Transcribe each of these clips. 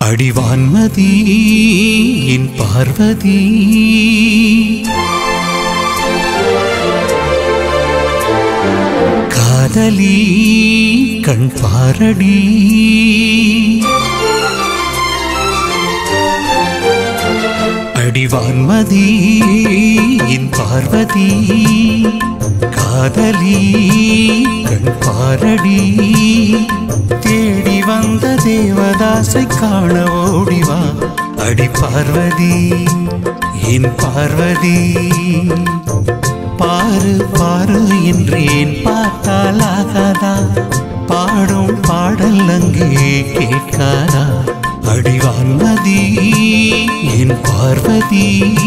அடிவான்மதி என் பார்வதி காதலி கண் பாரடி அடிவான்மதி என் பார்வதி காதலி கண் பாரடி தேடி வந்த தேவதாசை காண ஓடிவா அடி பார்வதி என் பார்வதி பாரு பாரு என்றேன் பார்த்தால் ஆகாதா பாடும் பாடல் அங்கே கேட்காதா அடிவான்மதி என் பார்வதி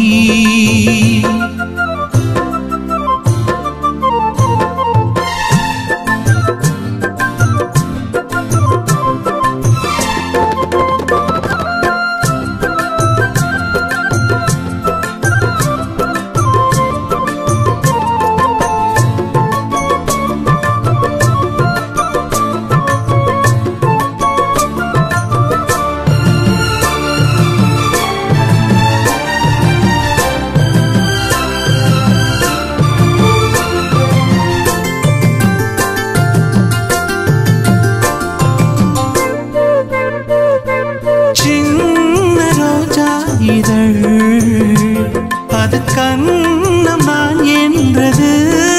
சின்ன ரோஜா இதழ் அது கண்ணம் நான் என்றது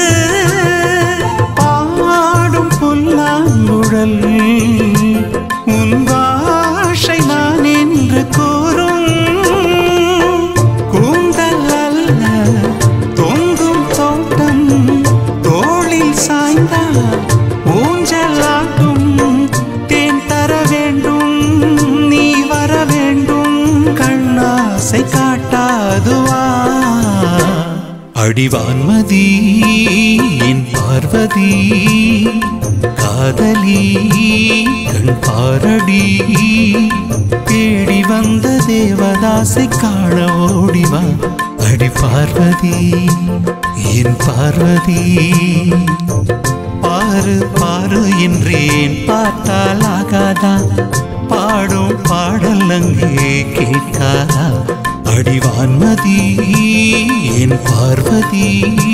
பாடும் புல்லாங்குழல் உன் பாஷை நான் என்று கூறும் கூந்தல் அல்ல தொங்கும் தோட்டம் தோளில் சாய்ந்தால் ஊஞ்சலாட்டும் தேன் தர வேண்டும் நீ வர வேண்டும் கண்ணாசை காட்டாதுவா அடிவான்மதி என் பார்வதி காதலி கண் பாரடி தேடி வந்த தேவதாசை காண ஓடிவா அடி பார்வதி என் பார்வதி பாரு பாரு என்றேன் பார்த்தால் ஆகாதா பாடும் பாடல் அங்கே கேட்காதா அடிவான்மதி என் பார்வதி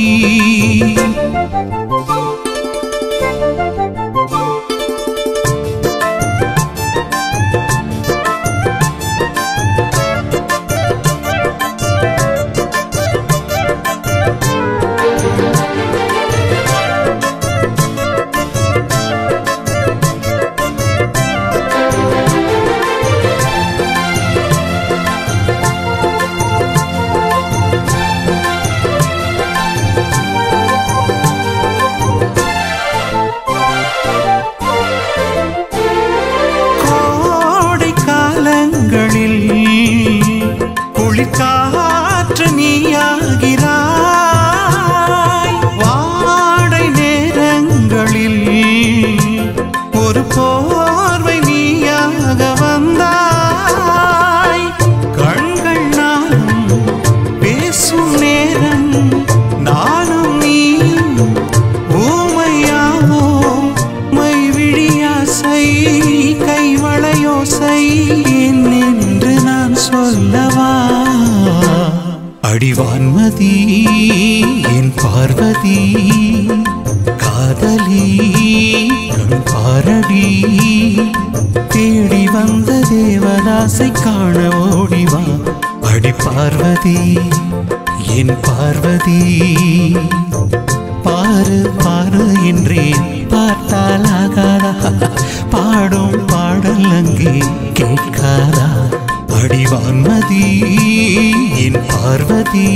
கோடை காலங்களில் குளிர்காற்று நீயாகிறாய் வாடை நேரங்களில் ஒரு போர்வை நீயாக வந்தாய் கண்கள் நானும் பேசும் நேரம் நானும் நீயும் ஊமையாவோம் மைவிழியாசை கைவளையோசை என்று நான் சொல்லவா அடிவான்மதி என் பார்வதி காதலி கண் பாரடி தேடி வந்த தேவதாசை காண ஓடிவா அடி பார்வதி என் பார்வதி பாரு பாரு என்றேன் பார்த்தால் ஆகாதா பாடும் பாடல் அங்கே கேட்காதா அடிவான்மதி என் பார்வதி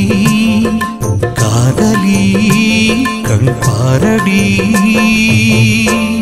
காதலி கண் பாரடி